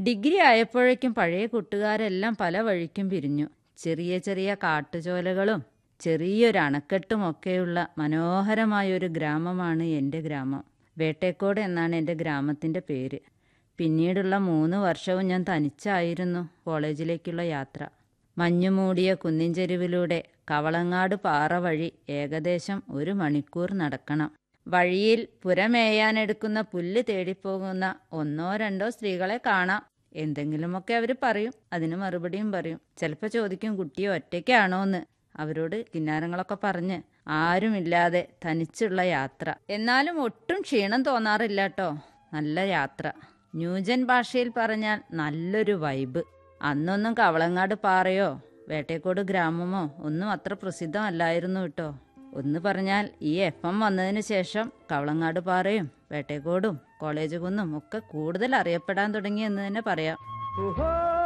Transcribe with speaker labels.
Speaker 1: degree ആയപ്പോഴേക്കും പഴയ കൂട്ടുകാരെല്ലാം പല വഴിക്കും പിരിഞ്ഞു ചെറിയ ചെറിയ കാട്ടുചോലകളും ചെറിയൊരു അണക്കെട്ടുമൊക്കെയുള്ള മനോഹരമായൊരു ഗ്രാമമാണ് എൻ്റെ ഗ്രാമം വേട്ടേക്കോട് എന്നാണ് എൻ്റെ ഗ്രാമത്തിൻ്റെ പേര് പിന്നീടുള്ള മൂന്ന് വർഷവും ഞാൻ തനിച്ചായിരുന്നു കോളേജിലേക്കുള്ള യാത്ര മഞ്ഞുമൂടിയ കുന്നിൻചെരുവിലൂടെ കവളങ്ങാട് പാറ വഴി ഏകദേശം ഒരു മണിക്കൂർ നടക്കണം വഴിയിൽ പുരമേയാനെടുക്കുന്ന പുല്ല് തേടിപ്പോകുന്ന ഒന്നോ രണ്ടോ സ്ത്രീകളെ കാണാം എന്തെങ്കിലുമൊക്കെ അവർ പറയും അതിന് മറുപടിയും പറയും ചിലപ്പോൾ ചോദിക്കും കുട്ടിയെ ഒറ്റയ്ക്കാണോന്ന് അവരോട് കിന്നാരങ്ങളൊക്കെ പറഞ്ഞ് ആരുമില്ലാതെ തനിച്ചുള്ള യാത്ര എന്നാലും ഒട്ടും ക്ഷീണം തോന്നാറില്ല കേട്ടോ നല്ല യാത്ര ന്യൂജൻ ഭാഷയിൽ പറഞ്ഞാൽ നല്ലൊരു വൈബ് അന്നൊന്നും കവളങ്ങാട് പാറയോ വേട്ടേക്കോട് ഗ്രാമമോ ഒന്നും അത്ര പ്രസിദ്ധമല്ലായിരുന്നു കേട്ടോ ഒന്ന് പറഞ്ഞാൽ ഈ എഫ് എം വന്നതിന് ശേഷം കവളങ്ങാട് പാറയും വേട്ടേക്കോടും കോളേജ് കുന്നും ഒക്കെ കൂടുതൽ അറിയപ്പെടാൻ തുടങ്ങി എന്ന് തന്നെ പറയാം